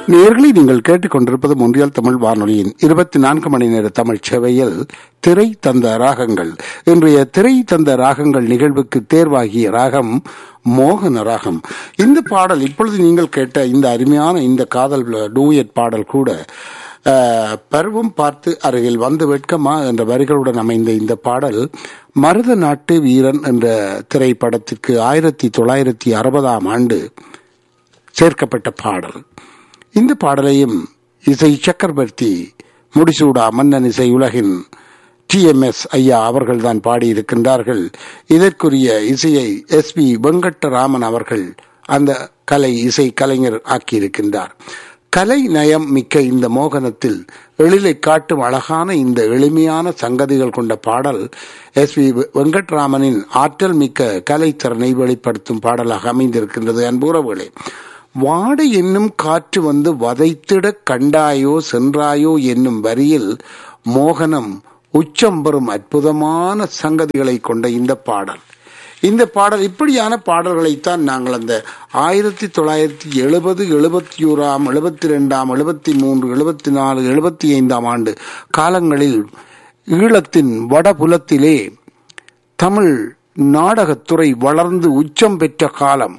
நேர்களை நீங்கள் கேட்டுக்கொண்டிருப்பது முன்றியல் தமிழ் வானொலியின் இருபத்தி நான்கு மணி நேர தமிழ் சேவையில் திரை தந்த ராகங்கள் இன்றைய திரை தந்த ராகங்கள் நிகழ்வுக்கு தேர்வாகிய ராகம் மோகன ராகம் இந்த பாடல் இப்பொழுது நீங்கள் கேட்ட இந்த அருமையான இந்த காதல் டூயட் பாடல் கூட அஹ், பருவம் பார்த்து அருகில் வந்து வெட்கமா என்ற வரிகளுடன் அமைந்த இந்த பாடல் மருத நாட்டு வீரன் என்ற திரைப்படத்திற்கு ஆயிரத்தி தொள்ளாயிரத்தி அறுபதாம் ஆண்டு சேர்க்கப்பட்ட பாடல் இந்த பாடலையும் இசை சக்கரவர்த்தி முடிசூடா மன்னன் இசை உலகின் டிஎம்எஸ் ஐயா அவர்கள்தான் பாடியிருக்கின்றார்கள் இதற்குரிய இசையை எஸ் பி வெங்கட்டராமன் அவர்கள் அந்த கலை இசை கலைஞர் ஆக்கியிருக்கின்றார் கலை நயம் மிக்க இந்த மோகனத்தில் எழிலை காட்டும் அழகான இந்த எளிமையான சங்கதிகள் கொண்ட பாடல் எஸ் பி வெங்கட்ராமனின் ஆற்றல் மிக்க கலைத்திறனை வெளிப்படுத்தும் பாடலாக அமைந்திருக்கின்றது அன்புறவுகளே வாடை என்னும் காற்று வந்து வதைத்திட கண்டாயோ சென்றாயோ என்னும் வரியில் மோகனம் உச்சம் பெறும் அற்புதமான சங்கதிகளை கொண்ட இந்த பாடல் இந்த பாடல் இப்படியான பாடல்களைத்தான் நாங்கள் அந்த ஆயிரத்தி தொள்ளாயிரத்தி எழுபது எழுபத்தி ஓராம் எழுபத்தி ரெண்டாம் எழுபத்தி மூன்று எழுபத்தி நாலு எழுபத்தி ஐந்தாம் ஆண்டு காலங்களில் ஈழத்தின் வடபுலத்திலே தமிழ் நாடகத்துறை வளர்ந்து உச்சம் பெற்ற காலம்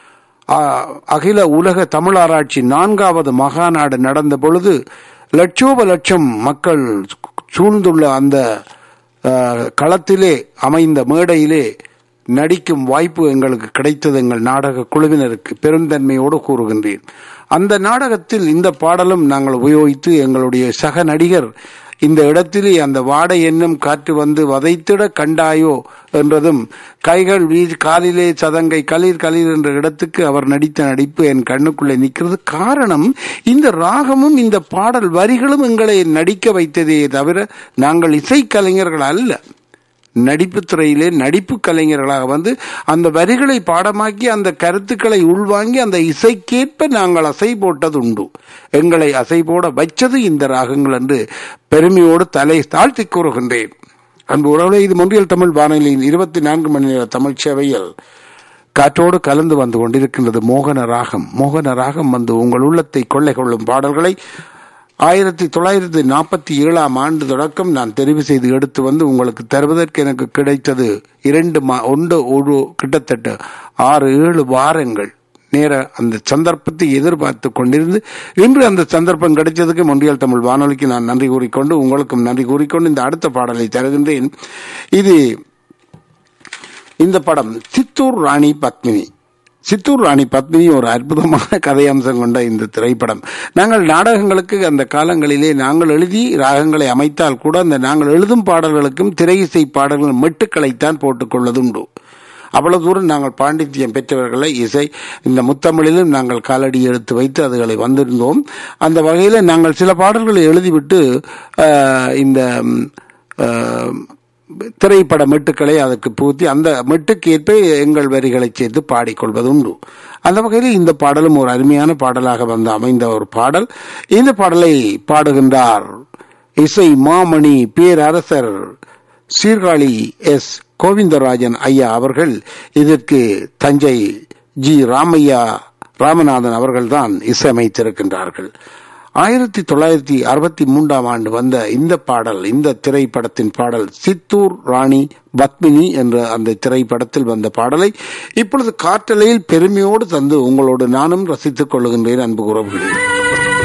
அ- அகில உலக தமிழாராய்ச்சி நான்காவது மகாநாடு நடந்த பொழுது லட்சோப லட்சம் மக்கள் சூழ்ந்துள்ள அந்த அஹ், களத்திலே அமைந்த மேடையிலே நடிக்கும் வாய்ப்பு எங்களுக்கு கிடைத்தது எங்கள் நாடக குழுவினருக்கு பெருந்தன்மையோடு கூறுகின்றேன் அந்த நாடகத்தில் இந்த பாடலும் நாங்கள் உபயோகித்து எங்களுடைய சக நடிகர் இந்த இடத்திலே அந்த வாடை என்னும் காற்று வந்து வதைத்திட கண்டாயோ என்றதும் கைகள் வீழ் காலிலே சதங்கை களிர் களிர் என்ற இடத்துக்கு அவர் நடித்த நடிப்பு என் கண்ணுக்குள்ளே நிற்கிறது காரணம் இந்த ராகமும் இந்த பாடல் வரிகளும் எங்களை நடிக்க வைத்ததே தவிர நாங்கள் இசைக்கலைஞர்கள் அல்ல நடிப்பு துறையிலே நடிப்பு கலைஞர்களாக வந்து அந்த வரிகளை பாடமாக்கி அந்த கருத்துக்களை உள்வாங்கி அந்த இசைக்கேற்ப நாங்கள் அசை போட்டது உண்டு எங்களை அசை போட வைச்சது இந்த ராகங்கள் என்று பெருமையோடு தலை தாழ்த்தி கூறுகின்றேன் அன்பு உறவுகளே இது மொன்றியல் தமிழ் வானொலியின் இருபத்தி நான்கு மணி நேர தமிழ் சேவையில் காற்றோடு கலந்து வந்து கொண்டிருக்கின்றது மோகன ராகம் மோகன ராகம் வந்து உங்கள் உள்ளத்தை கொள்ளை கொள்ளும் பாடல்களை ஆயிரத்தி தொள்ளாயிரத்தி நாற்பத்தி ஏழாம் ஆண்டு தொடக்கம் நான் தெரிவு செய்து எடுத்து வந்து உங்களுக்கு தருவதற்கு எனக்கு கிடைத்தது இரண்டு மா ஒன்று ஒரு கிட்டத்தட்ட ஆறு ஏழு வாரங்கள் நேர அந்த சந்தர்ப்பத்தை எதிர்பார்த்து கொண்டிருந்து இன்று அந்த சந்தர்ப்பம் கிடைச்சதுக்கு மொன்றியல் தமிழ் வானொலிக்கு நான் நன்றி கூறிக்கொண்டு உங்களுக்கும் நன்றி கூறிக்கொண்டு இந்த அடுத்த பாடலை தருகின்றேன் இது இந்த படம் சித்தூர் ராணி பத்மினி சித்தூர் ராணி பத்மினி ஒரு அற்புதமான கதையம்சம் கொண்ட இந்த திரைப்படம் நாங்கள் நாடகங்களுக்கு அந்த காலங்களிலே நாங்கள் எழுதி ராகங்களை அமைத்தால் கூட அந்த நாங்கள் எழுதும் பாடல்களுக்கும் திரை இசை பாடல்கள் மெட்டுக்களைத்தான் போட்டுக்கொள்வதுண்டு அவ்வளவு தூரம் நாங்கள் பாண்டித்யம் பெற்றவர்களை இசை இந்த முத்தமிழிலும் நாங்கள் காலடி எடுத்து வைத்து அதுகளை வந்திருந்தோம் அந்த வகையில் நாங்கள் சில பாடல்களை எழுதிவிட்டு ஆஹ், இந்த ம், ஆஹ், திரைப்பட மெட்டுக்களை அதற்கு பூத்தி அந்த மெட்டுக்கு ஏற்ப எங்கள் வரிகளை சேர்த்து பாடிக்கொள்வது உண்டு அந்த வகையில் இந்த பாடலும் ஒரு அருமையான பாடலாக வந்து அமைந்த ஒரு பாடல் இந்த பாடலை பாடுகின்றார் இசை மாமணி பேரரசர் சீர்காழி எஸ் கோவிந்தராஜன் ஐயா அவர்கள் இதற்கு தஞ்சை ஜி ராமையா ராமநாதன் அவர்கள்தான் இசையமைத்திருக்கின்றார்கள் ஆயிரத்தி தொள்ளாயிரத்தி அறுபத்தி மூன்றாம் ஆண்டு வந்த இந்த பாடல் இந்த திரைப்படத்தின் பாடல் சித்தூர் ராணி பத்மினி என்ற அந்த திரைப்படத்தில் வந்த பாடலை இப்பொழுது காற்றலையில் பெருமையோடு தந்து உங்களோடு நானும் ரசித்துக் கொள்ளுகின்றேன் அன்பு உறவுகளே